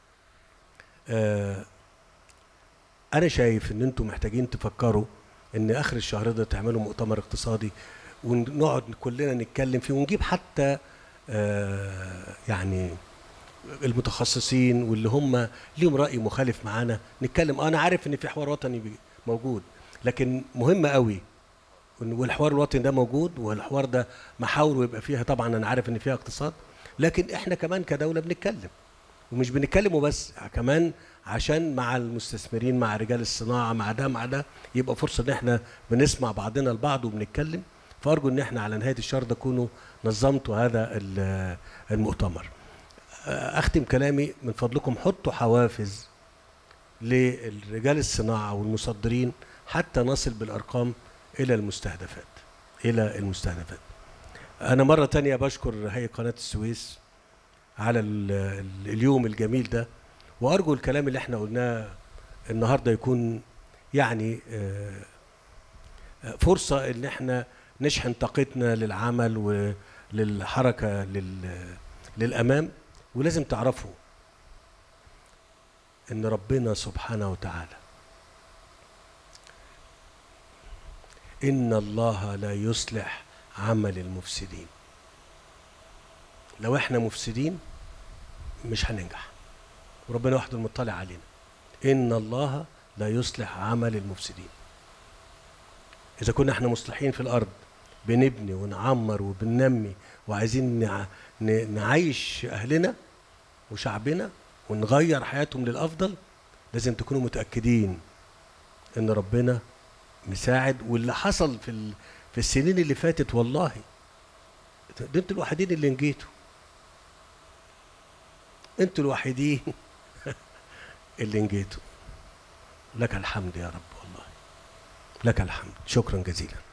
آه انا شايف ان انتم محتاجين تفكروا ان اخر الشهر ده تعملوا مؤتمر اقتصادي ونقعد كلنا نتكلم فيه ونجيب حتى آه يعني المتخصصين واللي هم ليهم راي مخالف معانا نتكلم انا عارف ان في حوار وطني بي- موجود لكن مهم قوي إن- والحوار الوطني ده موجود والحوار ده محاوره يبقى فيها طبعا انا عارف ان فيها اقتصاد لكن احنا كمان كدوله بنتكلم ومش بنتكلم وبس كمان عشان مع المستثمرين مع رجال الصناعه مع ده مع ده يبقى فرصه ان احنا بنسمع بعضنا البعض وبنتكلم فارجو ان احنا على نهايه الشهر ده تكونوا نظمتوا هذا ال- المؤتمر اختم كلامي من فضلكم حطوا حوافز للرجال الصناعه والمصدرين حتى نصل بالارقام الى المستهدفات الى المستهدفات انا مره تانية بشكر هيئه قناه السويس على ال- ال- اليوم الجميل ده وارجو الكلام اللي احنا قلناه النهارده يكون يعني آه، آه، فرصه ان احنا نشحن طاقتنا للعمل وللحركه لل- للامام ولازم تعرفوا ان ربنا سبحانه وتعالى ان الله لا يصلح عمل المفسدين لو احنا مفسدين مش هننجح وربنا وحده المطلع علينا ان الله لا يصلح عمل المفسدين اذا كنا احنا مصلحين في الارض بنبني ونعمر وبننمي وعايزين نع... ن- نعيش اهلنا وشعبنا ونغير حياتهم للافضل لازم تكونوا متاكدين ان ربنا مساعد واللي حصل في ال... في السنين اللي فاتت والله ده انتوا الوحيدين اللي نجيتوا انتوا الوحيدين اللي نجيتوا لك الحمد يا رب والله لك الحمد شكرا جزيلا